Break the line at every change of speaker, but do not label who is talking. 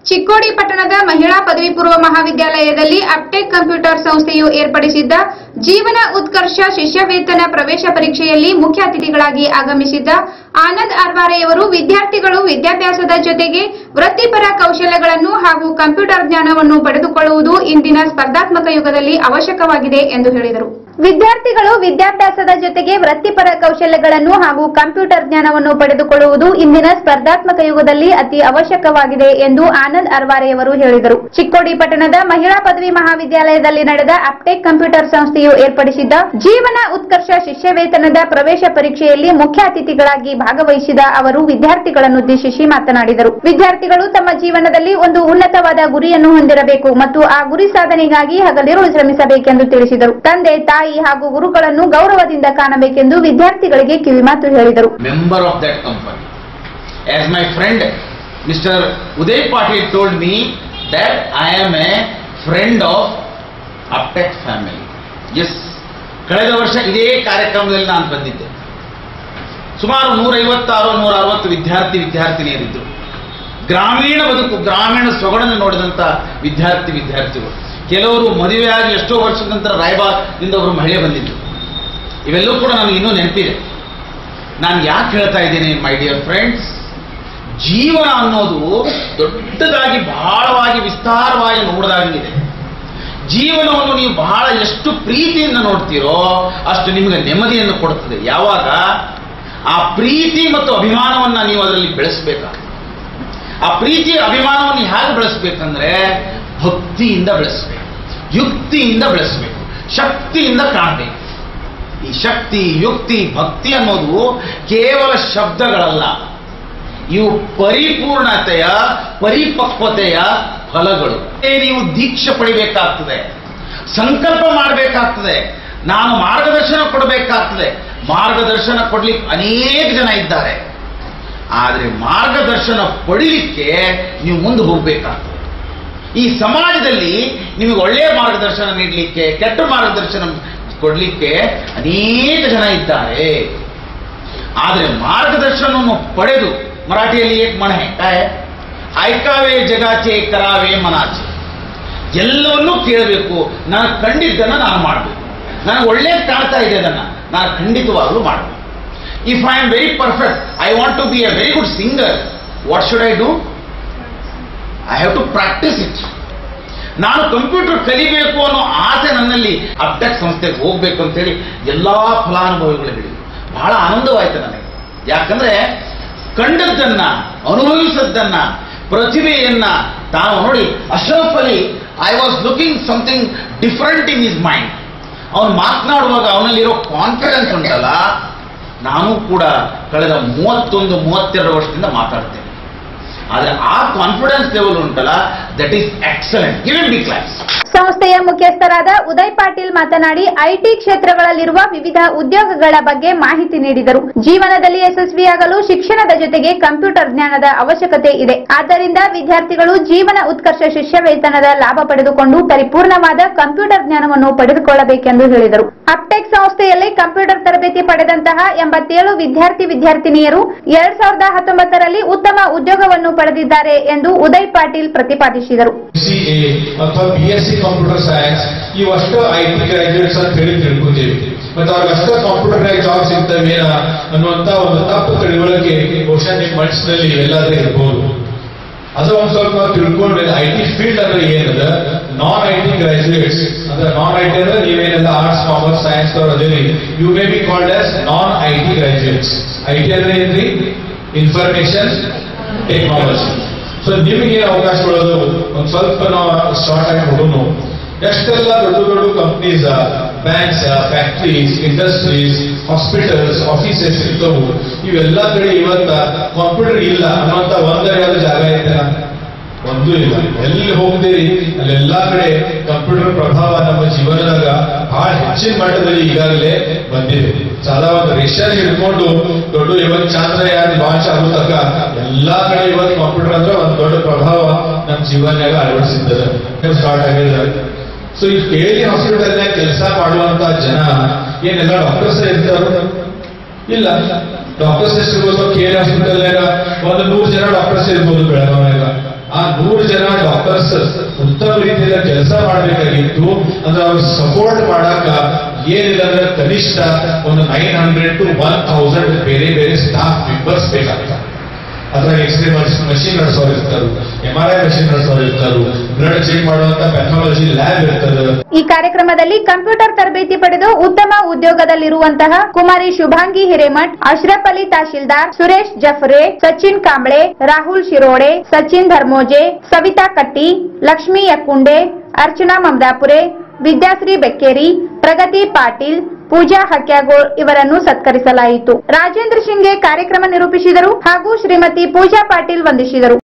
ಚಿಕ್ಕೋಡಿ ಪಟ್ಟಣದ ಮಹಿಳಾ ಪದವಿ ಪೂರ್ವ ಮಹಾವಿದ್ಯಾಲಯದಲ್ಲಿ ಅಪ್ಟೆಕ್ ಕಂಪ್ಯೂಟರ್ ಸಂಸ್ಥೆಯು ಏರ್ಪಡಿಸಿದ್ದ ಜೀವನ ಉತ್ಕರ್ಷ ಶಿಷ್ಯವೇತನ ಪ್ರವೇಶ ಪರೀಕ್ಷೆಯಲ್ಲಿ ಮುಖ್ಯ ಅತಿಥಿಗಳಾಗಿ ಆಗಮಿಸಿದ್ದ ಆನಂದ್ ಅರ್ವಾರೆಯವರು ವಿದ್ಯಾರ್ಥಿಗಳು ವಿದ್ಯಾಭ್ಯಾಸದ ಜೊತೆಗೆ ವೃತ್ತಿಪರ ಕೌಶಲ್ಯಗಳನ್ನು ಹಾಗೂ ಕಂಪ್ಯೂಟರ್ ಜ್ಞಾನವನ್ನು ಪಡೆದುಕೊಳ್ಳುವುದು ಇಂದಿನ ಸ್ಪರ್ಧಾತ್ಮಕ ಯುಗದಲ್ಲಿ ಅವಶ್ಯಕವಾಗಿದೆ ಎಂದು ಹೇಳಿದರು ವಿದ್ಯಾರ್ಥಿಗಳು ವಿದ್ಯಾಭ್ಯಾಸದ ಜೊತೆಗೆ ವೃತ್ತಿಪರ ಕೌಶಲ್ಯಗಳನ್ನು ಹಾಗೂ ಕಂಪ್ಯೂಟರ್ ಜ್ಞಾನವನ್ನು ಪಡೆದುಕೊಳ್ಳುವುದು ಇಂದಿನ ಸ್ಪರ್ಧಾತ್ಮಕ ಯುಗದಲ್ಲಿ ಅತಿ ಅವಶ್ಯಕವಾಗಿದೆ ಎಂದು ಆನಂದ್ ಅರ್ವಾರೆಯವರು ಹೇಳಿದರು ಚಿಕ್ಕೋಡಿ ಪಟ್ಟಣದ ಮಹಿಳಾ ಪದವಿ ಮಹಾವಿದ್ಯಾಲಯದಲ್ಲಿ ನಡೆದ ಅಪ್ಟೆಕ್ ಕಂಪ್ಯೂಟರ್ ಸಂಸ್ಥೆಯು ಏರ್ಪಡಿಸಿದ್ದ ಜೀವನ ಉತ್ಕರ್ಷ ಶಿಷ್ಯವೇತನದ ಪ್ರವೇಶ ಪರೀಕ್ಷೆಯಲ್ಲಿ ಮುಖ್ಯ ಅತಿಥಿಗಳಾಗಿ ಭಾಗವಹಿಸಿದ ಅವರು ವಿದ್ಯಾರ್ಥಿಗಳನ್ನುದ್ದೇಶಿಸಿ ಮಾತನಾಡಿದರು ವಿದ್ಯಾರ್ಥಿಗಳು ತಮ್ಮ ಜೀವನದಲ್ಲಿ ಒಂದು ಉನ್ನತವಾದ ಗುರಿಯನ್ನು ಹೊಂದಿರಬೇಕು ಮತ್ತು ಆ ಗುರಿ ಸಾಧನೆಗಾಗಿ ಹಗಲಿರುಳು ಶ್ರಮಿಸಬೇಕೆಂದು ತಿಳಿಸಿದರು ತಂದೆ ತಾಯಿ ಹಾಗೂ ಗುರುಗಳನ್ನು ಗೌರವದಿಂದ ಕಾಣಬೇಕೆಂದು ವಿದ್ಯಾರ್ಥಿಗಳಿಗೆ ಕಿವಿಮಾತು ಹೇಳಿದರು
member of that company. As my friend Mr. Uday Patil told me that I am a friend of Uptech family. Yes, ಕಳೆದ ವರ್ಷ ಇದೇ ಕಾರ್ಯಕ್ರಮದಲ್ಲಿ ನಾನು ಬಂದಿದ್ದೆ ಸುಮಾರು ನೂರೈವತ್ತಾರು ನೂರ ಅರವತ್ತು ವಿದ್ಯಾರ್ಥಿ ವಿದ್ಯಾರ್ಥಿನಿಯರಿದ್ದರು ಗ್ರಾಮೀಣ ಬದುಕು ಗ್ರಾಮೀಣ ಸೊಗಡನ್ನು ನೋಡಿದಂಥ ವಿದ್ಯಾರ್ಥಿ ವಿದ್ಯಾರ್ಥಿಗಳು ಕೆಲವರು ಮದುವೆಯಾಗಿ ಎಷ್ಟೋ ವರ್ಷದ ನಂತರ ರಾಯಬಾಗ್ದಿಂದ ಒಬ್ಬರು ಮಹಿಳೆ ಬಂದಿದ್ದರು ಇವೆಲ್ಲವೂ ಕೂಡ ನನಗೆ ಇನ್ನೂ ನೆನಪಿದೆ ನಾನು ಯಾಕೆ ಹೇಳ್ತಾ ಇದ್ದೇನೆ ಮೈ ಡಿಯರ್ ಫ್ರೆಂಡ್ಸ್ ಜೀವನ ಅನ್ನೋದು ದೊಡ್ಡದಾಗಿ ಬಹಳವಾಗಿ ವಿಸ್ತಾರವಾಗಿ ನೋಡಿದಾಗಿದೆ ಜೀವನವನ್ನು ನೀವು ಬಹಳ ಎಷ್ಟು ಪ್ರೀತಿಯಿಂದ ನೋಡ್ತೀರೋ ಅಷ್ಟು ನಿಮಗೆ ನೆಮ್ಮದಿಯನ್ನು ಕೊಡುತ್ತದೆ ಯಾವಾಗ ಆ ಪ್ರೀತಿ ಮತ್ತು ಅಭಿಮಾನವನ್ನು ನೀವು ಅದರಲ್ಲಿ ಬೆಳೆಸಬೇಕಾಗ್ತದೆ ಆ ಪ್ರೀತಿ ಅಭಿಮಾನವನ್ನು ಹೇಗೆ ಬೆಳೆಸಬೇಕಂದ್ರೆ ಭಕ್ತಿಯಿಂದ ಬೆಳೆಸಬೇಕು ಯುಕ್ತಿಯಿಂದ ಬೆಳೆಸಬೇಕು ಶಕ್ತಿಯಿಂದ ಕಾಣಬೇಕು ಈ ಶಕ್ತಿ ಯುಕ್ತಿ ಭಕ್ತಿ ಅನ್ನೋದು ಕೇವಲ ಶಬ್ದಗಳಲ್ಲ ಇವು ಪರಿಪೂರ್ಣತೆಯ ಪರಿಪಕ್ವತೆಯ ಫಲಗಳು ಏ ನೀವು ದೀಕ್ಷೆ ಪಡಿಬೇಕಾಗ್ತದೆ ಸಂಕಲ್ಪ ಮಾಡಬೇಕಾಗ್ತದೆ ನಾನು ಮಾರ್ಗದರ್ಶನ ಕೊಡಬೇಕಾಗ್ತದೆ ಮಾರ್ಗದರ್ಶನ ಕೊಡ್ಲಿಕ್ಕೆ ಅನೇಕ ಜನ ಇದ್ದಾರೆ ಆದರೆ ಮಾರ್ಗದರ್ಶನ ಪಡಿಲಿಕ್ಕೆ ನೀವು ಮುಂದೆ ಹೋಗಬೇಕಾಗ್ತದೆ ಈ ಸಮಾಜದಲ್ಲಿ ನಿಮಗೆ ಒಳ್ಳೆಯ ಮಾರ್ಗದರ್ಶನ ನೀಡಲಿಕ್ಕೆ ಕೆಟ್ಟ ಮಾರ್ಗದರ್ಶನ ಕೊಡಲಿಕ್ಕೆ ಅನೇಕ ಜನ ಇದ್ದಾರೆ ಆದರೆ ಮಾರ್ಗದರ್ಶನವನ್ನು ಪಡೆದು ಮರಾಠಿಯಲ್ಲಿ ಏಕ್ ಮನೆ ಕಾಯ್ ಐಕಾವೇ ಜಗಾಚೆ ಕರಾವೇ ಮನಾಚೆ ಎಲ್ಲವನ್ನೂ ಕೇಳಬೇಕು ನಾನು ಕಂಡಿದ್ದನ್ನು ನಾನು ಮಾಡಬೇಕು ನನಗೆ ಒಳ್ಳೆ ಕಾಣ್ತಾ ಇದೆ ಅದನ್ನು ನಾನು ಖಂಡಿತವಾಗಲೂ ಮಾಡಬೇಕು if I am very perfect I want to be a very good singer what should I do I have to practise it ನಾನು ಕಂಪ್ಯೂಟರ್ ಕಲಿಬೇಕು ಅನ್ನೋ ಆಸೆ ನನ್ನಲ್ಲಿ ಅಪ್ಟೆಕ್ ಸಂಸ್ಥೆಗೆ ಹೋಗ್ಬೇಕು ಅಂತೇಳಿ ಎಲ್ಲಾ ಫಲಾನುಭವಿಗಳು ಹೇಳಿದ್ರು ಬಹಳ ಆನಂದವಾಯ್ತು ನನಗೆ ಯಾಕಂದ್ರೆ ಕಂಡದ್ದನ್ನ ಅನುಭವಿಸದ್ದನ್ನ ಪ್ರತಿಭೆಯನ್ನ ತಾವು ನೋಡಿ Ashraf Ali I was looking something different in his mind ಅವನು ಮಾತನಾಡುವಾಗ ಅವನಲ್ಲಿರೋ ಕಾನ್ಫಿಡೆನ್ಸ್ ಉಂಟಲ್ಲ ನಾನು ಕೂಡ ಕಳೆದ ಮೂವತ್ತೊಂದು ಮೂವತ್ತೆರಡು ವರ್ಷದಿಂದ ಮಾತಾಡ್ತೇನೆ ಆದರೆ ಆ ಕಾನ್ಫಿಡೆನ್ಸ್ ಲೆವೆಲ್ ಉಂಟಲ್ಲ that is excellent give B class
ಸಂಸ್ಥೆಯ ಮುಖ್ಯಸ್ಥರಾದ ಉದಯ್ ಪಾಟೀಲ್ ಮಾತನಾಡಿ ಐಟಿ ಕ್ಷೇತ್ರಗಳಲ್ಲಿರುವ ವಿವಿಧ ಉದ್ಯೋಗಗಳ ಬಗ್ಗೆ ಮಾಹಿತಿ ನೀಡಿದರು ಜೀವನದಲ್ಲಿ ಯಶಸ್ವಿಯಾಗಲು ಶಿಕ್ಷಣದ ಜೊತೆಗೆ ಕಂಪ್ಯೂಟರ್ ಜ್ಞಾನದ ಅವಶ್ಯಕತೆ ಇದೆ ಆದ್ದರಿಂದ ವಿದ್ಯಾರ್ಥಿಗಳು ಜೀವನ ಉತ್ಕರ್ಷ ಶಿಷ್ಯ ವೇತನದ ಲಾಭ ಪಡೆದುಕೊಂಡು ಪರಿಪೂರ್ಣವಾದ ಕಂಪ್ಯೂಟರ್ ಜ್ಞಾನವನ್ನು ಪಡೆದುಕೊಳ್ಳಬೇಕೆಂದು ಹೇಳಿದರು ಅಪ್ಟೆಕ್ ಸಂಸ್ಥೆಯಲ್ಲಿ ಕಂಪ್ಯೂಟರ್ ತರಬೇತಿ ಪಡೆದಂತಹ ಎಂಬತ್ತೇಳು ವಿದ್ಯಾರ್ಥಿ ವಿದ್ಯಾರ್ಥಿನಿಯರು ಎರಡ್ ಸಾವಿರದ ಹತ್ತೊಂಬತ್ತರಲ್ಲಿ ಉತ್ತಮ ಉದ್ಯೋಗವನ್ನು ಪಡೆದಿದ್ದಾರೆ ಎಂದು ಉದಯ್ ಪಾಟೀಲ್ ಪ್ರತಿಪಾದಿಸಿದರು
ಸಿಎ ಅಥವಾ B S C computer science ಇವಷ್ಟು ಐ ಟಿ ಗ್ರಾಜುಯೇಟ್ಸ್ ಅಂತ ಹೇಳಿ ತಿಳ್ಕೊತೀವಿ ಮತ್ತೆ ಅವ್ರಿಗಷ್ಟ ಕಂಪ್ಯೂಟರ್ ಜಾಬ್ ಸಿಗ್ತವೇನ ಅನ್ನುವಂತ ಒಂದು ತಪ್ಪು ತಿಳುವಳಿಕೆ ಬಹುಶಃ ನಿಮ್ಮ ಮನಸ್ಸಿನಲ್ಲಿ ಎಲ್ಲಾದ್ರೂ ಇರ್ಬೋದು ಅದು ಒಂದ್ ಸ್ವಲ್ಪ ನಾವು ತಿಳ್ಕೊಳ್ಬೇಕು ಐ ಟಿ ಫೀಲ್ಡ್ ಅಂದ್ರೆ ಏನದ ನಾನ್ ಐ ಟಿ ಗ್ರಾಜುಯೇಟ್ಸ್ ಅಂದ್ರೆ ನಾನ್ ಐ ಟಿ ಅಂದ್ರೆ ನೀವೇನೆಲ್ಲ ಆರ್ಟ್ಸ್ ಕಾಮರ್ಸ್ ಸೈನ್ಸ್ ಅವ್ರು ಅದೇರಿ you may be called as non I T graduates I T ಅಂದ್ರೆ ಏನ್ರಿ ಇನ್ಫಾರ್ಮೇಶನ್ ಟೆಕ್ನಾಲಜಿ ಸೊ ನಿಮಗೆ ಏನು ಅವಕಾಶಗಳು ಒಂದ್ ಸ್ವಲ್ಪ ನಾವು ಸ್ಟಾರ್ಟ್ ಆಗಿ ನೋಡೋಣ ಎಷ್ಟೆಲ್ಲ ದೊಡ್ಡ ದೊಡ್ಡ companies banks factories industries hospitals offices ಇರ್ತವು ಇವೆಲ್ಲ ಕಡೆ ಇವತ್ತ ಕಂಪ್ಯೂಟರ್ ಇಲ್ಲ ಅನ್ನೋಂತ ಒಂದರ ಜಾಗ ಐತೆ ಒಂದೂ ಇಲ್ಲ ಎಲ್ಲಿ ಹೋಗ್ತೀರಿ ಅಲ್ಲೆಲ್ಲಾ ಕಡೆ ಕಂಪ್ಯೂಟರ್ ಪ್ರಭಾವ ನಮ್ಮ ಜೀವನದಾಗ ಬಹಳ ಹೆಚ್ಚಿನ ಮಟ್ಟದಲ್ಲಿ ಈಗಾಗಲೇ ಬಂದಿದೆ ಸಾದಾ ಒಂದು ರಿಸರ್ಚ್ ಹಿಡ್ಕೊಂಡು ದೊಡ್ಡ ಇವತ್ತು ಚಂದ್ರಯಾನ್ ಲಾಂಚ್ ಆಗೋ ತನಕ ಎಲ್ಲಾ ಕಡೆ ಇವತ್ತು ಕಂಪ್ಯೂಟರ್ ಅಂದ್ರೆ ಒಂದು ದೊಡ್ಡ ಪ್ರಭಾವ ನಮ್ಮ ಜೀವನದಾಗ ಅಳವಡಿಸಿದ್ದದ ಸ್ಟಾರ್ಟ್ ಆಗಿದ್ದಾರೆ ಸೊ ಈ ಕೇಳಿ ಹಾಸ್ಪಿಟಲ್ ಕೆಲಸ ಮಾಡುವಂತ ಜನ ಏನೆಲ್ಲ ಡಾಕ್ಟರ್ಸ್ ಇರ್ತಾರೋ ಇಲ್ಲ ಡಾಕ್ಟರ್ಸ್ ಎಷ್ಟು ಇರ್ಬೋದು ಕೆ ಹಾಸ್ಪಿಟಲ್ ಒಂದು ನೂರು ಜನ ಡಾಕ್ಟರ್ಸ್ ಇರ್ಬೋದು ಬೆಳಗಾವಿಯಾಗ ಆ ನೂರು ಜನ ಡಾಕ್ಟರ್ಸ್ ಉತ್ತಮ ರೀತಿಯಿಂದ ಕೆಲಸ ಮಾಡಬೇಕಾಗಿತ್ತು ಅಂದ್ರೆ ಅವ್ರಿಗೆ ಸಪೋರ್ಟ್ ಮಾಡಾಕ ಏನಿಲ್ಲ ಅಂದ್ರೆ ಕನಿಷ್ಠ ಒಂದು nine hundred to one thousand ಬೇರೆ ಬೇರೆ ಸ್ಟಾಫ್ ಮೆಂಬರ್ಸ್ ಬೇಕಾಗ್ತಾರೆ ಅದ್ರಾಗ ಎಕ್ಸ್ರೇ ಮಷಿನ್ ನಡೆಸೋರು ಇರ್ತಾರು ಎಂ ಆರ್ ಐ ಮಷಿನ್ ನಡೆಸೋರು ಇರ್ತಾರು ಬ್ಲಡ್ ಚೆಕ್ ಮಾಡುವಂತ ಪೆಥಾಲಜಿ ಲ್ಯಾಬ್ ಇರ್ತದೆ
ಈ ಕಾರ್ಯಕ್ರಮದಲ್ಲಿ ಕಂಪ್ಯೂಟರ್ ತರಬೇತಿ ಪಡೆದು ಉತ್ತಮ ಉದ್ಯೋಗದಲ್ಲಿರುವಂತಹ ಕುಮಾರಿ ಶುಭಾಂಗಿ ಹಿರೇಮಠ್ ಅಶ್ರಫ್ ಅಲಿ ತಹಶೀಲ್ದಾರ್ ಸುರೇಶ್ ಜಫ್ರೆ ಸಚಿನ್ ಕಾಂಬ್ಳೆ ರಾಹುಲ್ ಶಿರೋಡೆ ಸಚಿನ್ ಧರ್ಮೋಜೆ ಸವಿತಾ ಕಟ್ಟಿ ಲಕ್ಷ್ಮೀ ಯಕ್ಕುಂಡೆ ಅರ್ಚನಾ ಮಮದಾಪುರೆ ವಿದ್ಯಾಶ್ರೀ ಬೆಕ್ಕೇರಿ ಪ್ರಗತಿ ಪಾಟೀಲ್ ಪೂಜಾ ಹಕ್ಯಾಗೋಳ್ ಇವರನ್ನು ಸತ್ಕರಿಸಲಾಯಿತು ರಾಜೇಂದ್ರ ಶಿಂಗೆ ಕಾರ್ಯಕ್ರಮ ನಿರೂಪಿಸಿದರು ಹಾಗೂ ಶ್ರೀಮತಿ ಪೂಜಾ ಪಾಟೀಲ್ ವಂದಿಸಿದರು